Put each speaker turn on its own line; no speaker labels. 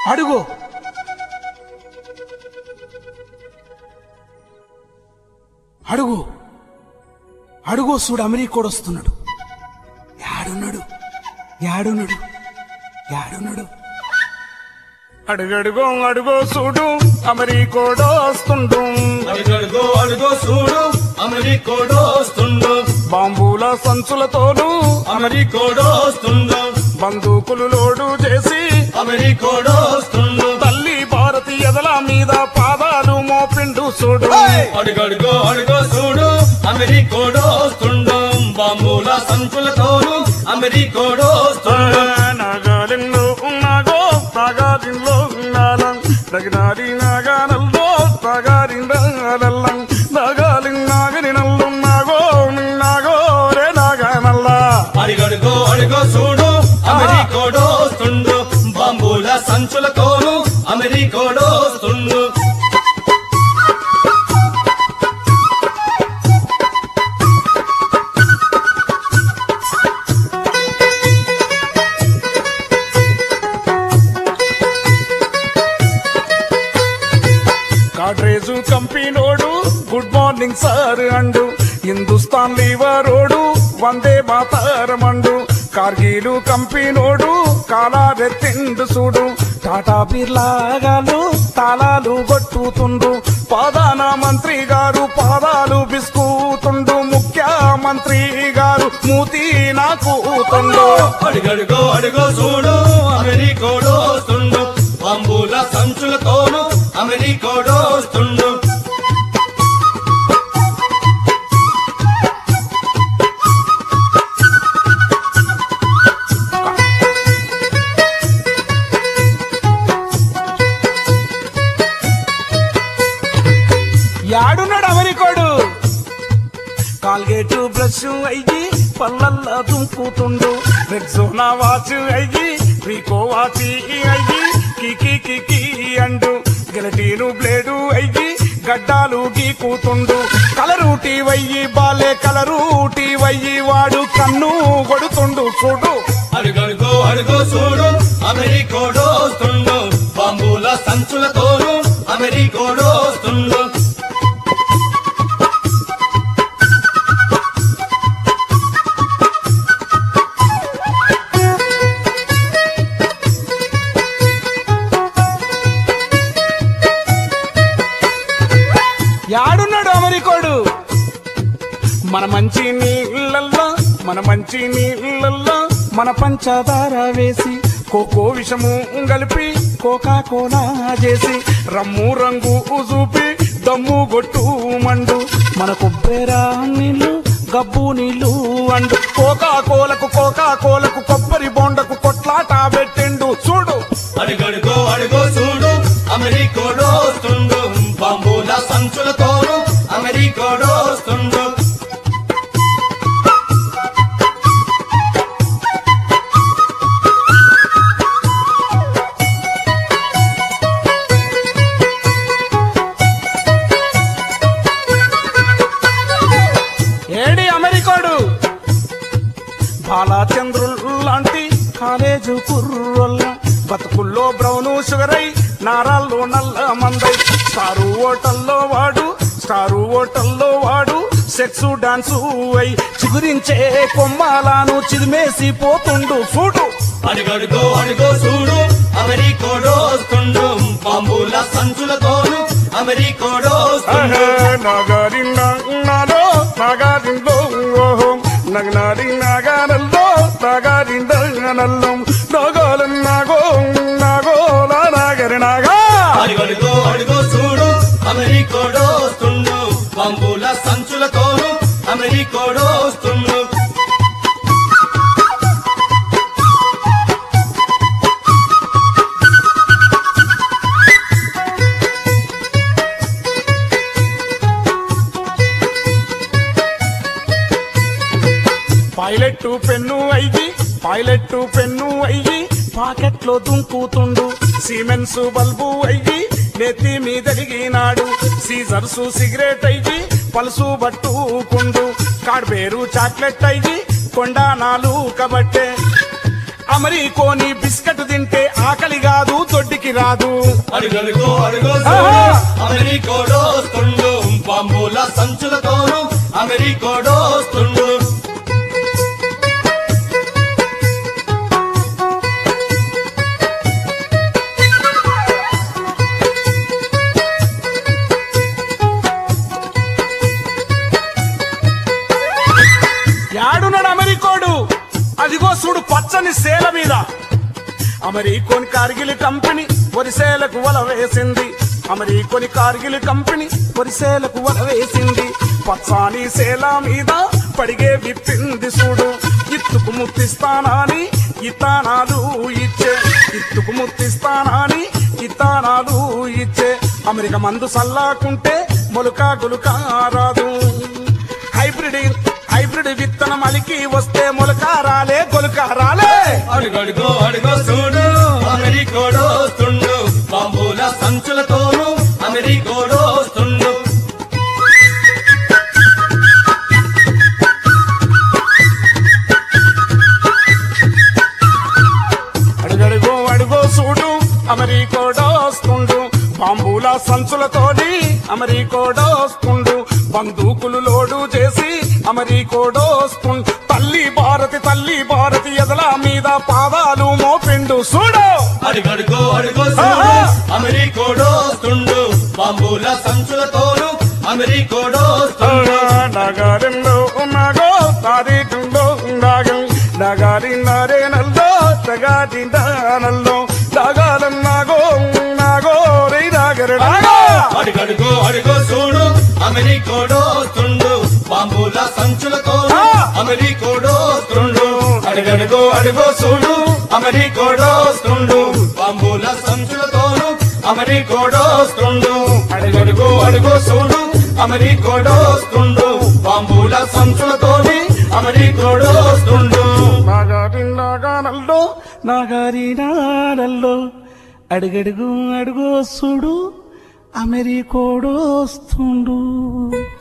అడుగు అడుగు అడుగు చూడు అమెరికోడు వస్తున్నాడు యాడున్నాడు యాడున్నాడు యాడున్నాడు అడుగడుగో అడుగో చూడు అమెరికోడో వస్తుండు
అడుగడుగో అడుగో చూడు అమెరికోడో వస్తుండు
బాంబుల సంచులతోనూ
అమెరికోడో వస్తుండు
బందూకులు లోడు చేసి
అమెరికోడో వస్తుండు
తల్లి భారతి ఎదల మీద పాదాలు మోపిండు చూడు
అడుగడుగో అడుగో చూడు అమెరికోడో వస్తుండు బాంబుల సంచులతోను అమెరికోడో వస్తుండు
నాగాలింలో ఉన్నాగో నాగాలింలో ఉన్నాలం నగినారి నాగానల్లో నాగారి నాగల్లం నాగాలి నాగరి నల్లున్నాగో నిన్నాగో రే నాగానల్లా
అడుగడుగో అడుగో చూడు అమెరికోడో వస్తుండు బాంబుల సంచులతోను అమెరికోడో వస్తుండు
కాట్రేజు కంపెనోడు good morning sir and Hindustan లీవరోడు వందే మాతరమండు కార్గిలు కంపెనోడు కాలారెత్తిండు చూడు టాటా బిర్లాగాలు తాళాలు కొట్టుతుండు ప్రధాన మంత్రి గారు పాదాలు బిస్కూతుండు ముఖ్యమంత్రి గారు మూతి నాకుతుండు
అడుగడుగో అడుగో చూడు అమెరికోడో వస్తుండు బాంబుల సంచులతోను అమెరికోడో వస్తుండు
యాడున్నాడు అమెరికోడు కాల్గేట్ బ్రష్ అయ్యి పళ్ళల్లా దుంకుతుండు రెక్సోనా వాచ్ అయ్యి రీకో వాచి అయ్యి కికి కికి అండు గెలటీను బ్లేడు అయ్యి గడ్డాలు గీకుతుండు కలరూటి వయ్యి బాలే కలరూటి వయ్యి వాడు కన్ను కొడుతుండు చూడు
అడుగడుగో అడుగో చూడు అమెరికోడో వస్తుండు బాంబుల సంచులతోను అమెరికోడో వస్తుండు
యాడున్నాడు అమెరికోడు మన మంచి నీళ్ళల్లో మన మంచి నీళ్ళల్లో మన పంచదార వేసి కోకో విషము కలిపి కోకా కోలా చేసి రమ్ము రంగు చూపి దమ్ము గొట్టు మండు మన కొబ్బెరా నీళ్ళు గబ్బు నీళ్ళు అండు కోకా కోలకు కోకా కోలకు కొబ్బరి బొండకు కొట్లాట పెట్టిండు చూడు
అడుగడుగో అడుగో చూడు అమెరికోడో వస్తుండు బాంబుల సంచులతోను అమెరికోడో వస్తుండు
ఏడి అమెరికాడు బాలాచంద్రులు లాంటి కాలేజు కుర్రోళ్ళ బతుకుల్లో బ్రౌను షుగర్ అయి నారాల్లో నల్ల మందై స్టారు హోటల్లో వాడు స్టారు హోటల్లో వాడు సెక్స్ డాన్సు అయి చిగురించే కొమ్మాలను చిదిమేసి పోతుండు చూడు
అడుగడుగో అడుగో చూడు అమెరికోడో వస్తుండు బాంబుల సంచులతోను అమెరికోడో వస్తుండు
నగరి నాలో నగారింలో నగనారి నగారల్లో నగారి నగనల్లో నగోల నగో నగోల నగరి నగా
అడుగడుగో అడుగో చూడు అమెరికోడో వస్తుండు బాంబుల సంచులతోను అమెరికోడో వస్తుండు
పైలట్ పెన్ను అయ్యి పైలట్ పెన్ను అయ్యి పాకెట్లో దుంకుతుండు సిమెన్స్ బల్బు అయ్యి నెత్తి మీదలిగినాడు సీజర్సు సిగరెట్ అయ్యి పలుసు పట్టుకుండు కాడ్బేరు చాక్లెట్ అయ్యి కొండ నాలు కబట్టే అమరీకోని బిస్కెట్ తింటే ఆకలి కాదు దొడ్డికి రాదు
అడుగడుగో అడుగో చూడు
ఆహా!
అమెరికోడోస్తుండు బాంబుల సంచులతోను అమెరికోడోస్తుండు
యాడున్నాడు అమెరికోడు అదిగో చూడు పచ్చని సేల మీద అమెరికోని కార్గిల్ కంపెనీ వరిసేలకు వల వేసింది అమెరికోని కార్గిల్ కంపెనీ వరిసేలకు వల వేసింది పచ్చాని సేల మీద పడిగే విప్పింది చూడు ఇత్తుకు ముత్తిస్తానాని ఇతానాలు ఇచ్చే ఇత్తుకు ముత్తిస్తానాని ఇతానాలు ఇచ్చే అమెరికా మందు సల్లాకుంటే మొలక గులుక రాదు హైబ్రిడ్ హైబ్రిడ్ విత్తనం అలికి వస్తే మొలక రాలే గొలుక రాలే
అడుగడుగో అడుగో చూడు అమెరికోడోస్తుండు బాంబుల సంచులతోను అమెరికోడోస్తుండు
అడుగడుగో అడుగో చూడు అమెరికోడోస్తుండు బాంబుల సంచులతోని అమెరికోడోస్తుండు బందూకులు లోడు చేసి అమెరికోడోస్తుండు తల్లి భారతి తల్లి భారతి ఎదల మీద పాదాలు మోపిండు చూడు
అడుగడుగో అడుగో చూడు
ఆహా!
అమెరికోడోస్తుండు బాంబుల సంచులతోను అమెరికోడోస్తుండు
నగరంలో ఉన్నాగో తారీఖంలో ఉండాగం నగారి నారే నల్లో తగారి నల్లో నగాలన్నాగో నాగో రే నాగర నాగో
అడుగడుగో అడుగో చూడు అమెరికోడోస్తుండు బాంబుల సంచులతోను
ఆ!
అమెరికోడోస్తుండు అడుగడుగో అడుగో చూడు అమెరికోడోస్తుండు బాంబుల సంచులతోను అమెరికోడోస్తుండు అడుగడుగో అడుగో చూడు అమెరికోడోస్తుండు బాంబుల సంచులతోని అమెరికోడోస్తుండు
నాగారి నాగానల్లో నాగారి నాడల్లో అడుగడుగు అడుగో చూడు అమెరికోడోస్తుండు